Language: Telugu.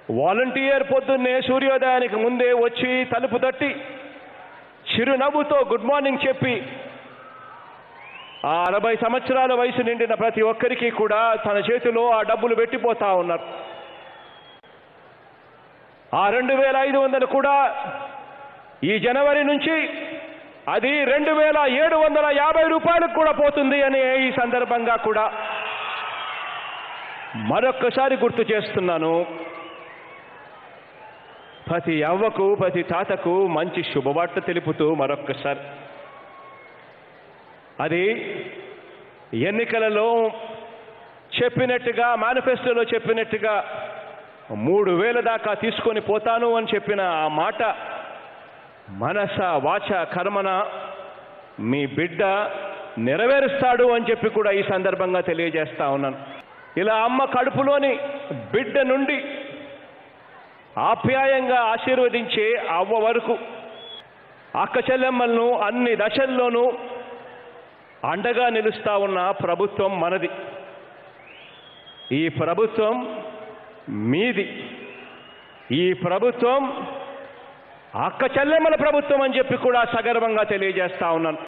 వాలంటీర్ పొద్దున్నే సూర్యోదయానికి ముందే వచ్చి తలుపు తట్టి చిరునవ్వుతో గుడ్ మార్నింగ్ చెప్పి ఆ అరవై సంవత్సరాల వయసు నిండిన ప్రతి ఒక్కరికి కూడా తన చేతిలో ఆ డబ్బులు పెట్టిపోతా ఉన్నారు ఆ రెండు వేల ఐదు వందలు కూడా ఈ జనవరి నుంచి అది రెండు వేల ఏడు వందల యాభై రూపాయలకు కూడా పోతుంది అని ఈ సందర్భంగా కూడా మరొక్కసారి గుర్తు చేస్తున్నాను ప్రతి అవ్వకు ప్రతి తాతకు మంచి శుభవార్త తెలుపుతూ మరొక్కసారి అది ఎన్నికలలో చెప్పినట్టుగా మేనిఫెస్టోలో చెప్పినట్టుగా మూడు వేల దాకా తీసుకొని పోతాను అని చెప్పిన ఆ మాట మనస వాచ కర్మన మీ బిడ్డ నెరవేరుస్తాడు అని చెప్పి కూడా ఈ సందర్భంగా తెలియజేస్తా ఉన్నాను ఇలా అమ్మ కడుపులోని బిడ్డ నుండి ఆప్యాయంగా ఆశీర్వదించే అవ్వ వరకు అక్క చెల్లెమ్మలను అన్ని దశల్లోనూ అండగా నిలుస్తా ఉన్న ప్రభుత్వం మనది ఈ ప్రభుత్వం మీది ఈ ప్రభుత్వం అక్క చెల్లెమ్మల ప్రభుత్వం అని చెప్పి కూడా సగర్వంగా తెలియజేస్తా ఉన్నాను